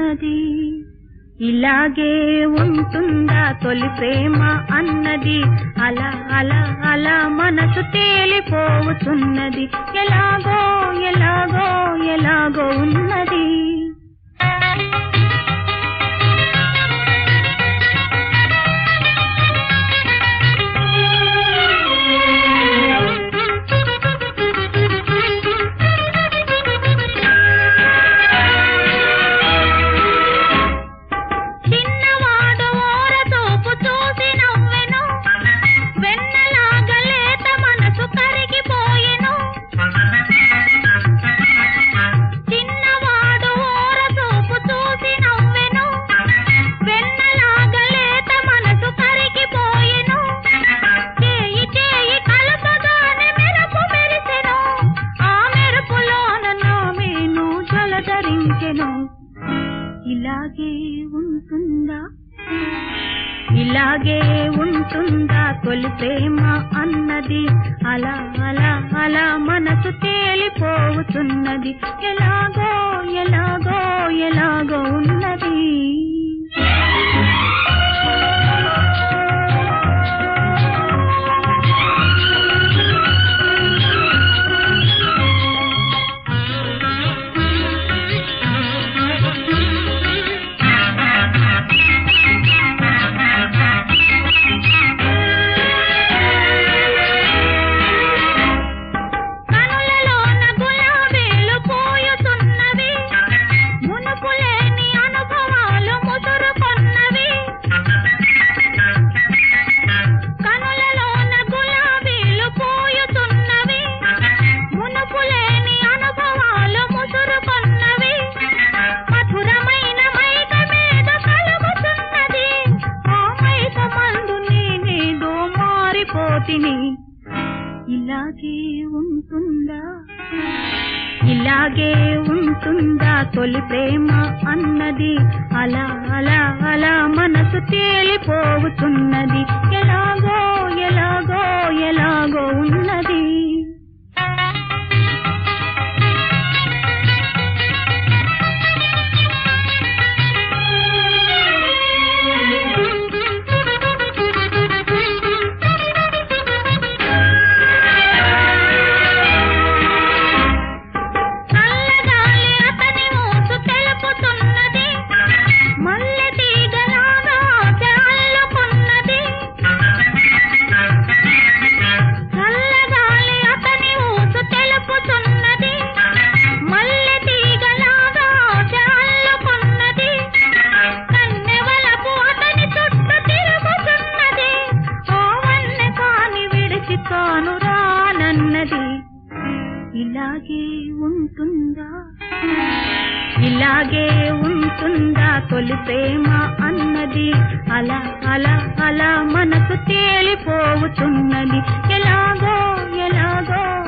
ఉన్నది ఇలాగే ఉంటుందా తొలి ప్రేమ అన్నది అలా అలా అలా మనసు తేలిపోతున్నది ఎలాగో ఎలాగో ఎలాగో ఉన్నది చిన్నవాడు ఓరతోపు చూసి నవ్వెను వెన్నలాగా లేత మనసు కరిగిపోయెను చిన్నవాడు ఓరతోపు చూసి నవ్వెను వెన్నలాగా లేత మనసు కరిగిపోయెను చేయి చేయి కలపగానే మెరుపు మెరిసెను ఆ మెరుపులోన నా మేను జలధరించెను ఇలాగే ఉంటుందా ఇలాగే ఉంటుందా తొలి ప్రేమ అన్నది అలా అలా అలా మనసు తేలిపోతున్నది ఎలాగో ఎలాగో ఎలాగో ఉన్నది కనులలోన గులాబీలు పోయుతున్నవి మునుపు లేని అనుభవాలు ముసురుకొన్నవి కనులలోన గులాబీలు పోయుతున్నవి మునుపు లేని అనుభవాలు ముసురుకొన్నవి మధురమైన మైక మీద కలుగుతున్నది ఆ మైక మందు నేనేదో మారిపోతిని ఇలాగే ఉంటుందా ఇలాగే ఉంటుందా తొలి ప్రేమ అన్నది అలా అలా అలా మనసు తేలిపోతున్నది ఎలాగో ఎలాగో ఎలాగో ఉన్నది చల్లగాలి అతని ఊసు తెలుపుతున్నది మల్లె తీగలాగా ఆశ అల్లుకున్నది చల్లగాలి అతని ఊసు తెలుపుతున్నది మల్లె తీగలాగా ఆశ అల్లుకున్నది కన్నెవలపు అతని చుట్టూ తిరుగుతున్నది ఆ వన్నె కాని విడిచి తాను రానన్నది ఇలాగే ఉంటుందా ఇలాగే ఉంటుందా తొలి ప్రేమ అన్నది అలా అలా అలా మనసు తేలిపోతున్నది ఎలాగో ఎలాగో